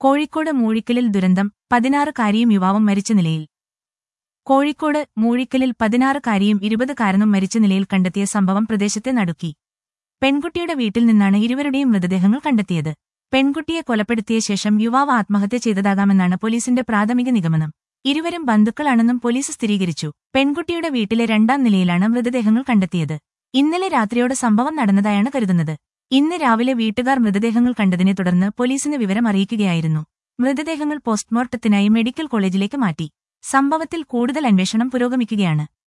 കോഴിക്കോട് മൂഴിക്കലിൽ ദുരന്തം പതിനാറുകാരിയും യുവാവും മരിച്ച നിലയിൽ കോഴിക്കോട് മൂഴിക്കലിൽ പതിനാറുകാരിയും ഇരുപതുകാരനും മരിച്ച നിലയിൽ കണ്ടെത്തിയ സംഭവം പ്രദേശത്തെ നടുക്കി പെൺകുട്ടിയുടെ വീട്ടിൽ നിന്നാണ് ഇരുവരുടെയും മൃതദേഹങ്ങൾ കണ്ടെത്തിയത് പെൺകുട്ടിയെ കൊലപ്പെടുത്തിയ ശേഷം യുവാവ് ആത്മഹത്യ ചെയ്തതാകാമെന്നാണ് പോലീസിന്റെ പ്രാഥമിക നിഗമനം ഇരുവരും ബന്ധുക്കളാണെന്നും പോലീസ് സ്ഥിരീകരിച്ചു പെൺകുട്ടിയുടെ വീട്ടിലെ രണ്ടാം നിലയിലാണ് മൃതദേഹങ്ങൾ കണ്ടെത്തിയത് ഇന്നലെ രാത്രിയോടെ സംഭവം നടന്നതായാണ് കരുതുന്നത് ഇന്ന് രാവിലെ വീട്ടുകാർ മൃതദേഹങ്ങൾ കണ്ടതിനെ തുടർന്ന് പോലീസിന് വിവരം അറിയിക്കുകയായിരുന്നു മൃതദേഹങ്ങൾ പോസ്റ്റ്മോർട്ടത്തിനായി മെഡിക്കൽ കോളേജിലേക്ക് മാറ്റി സംഭവത്തിൽ കൂടുതൽ അന്വേഷണം പുരോഗമിക്കുകയാണ്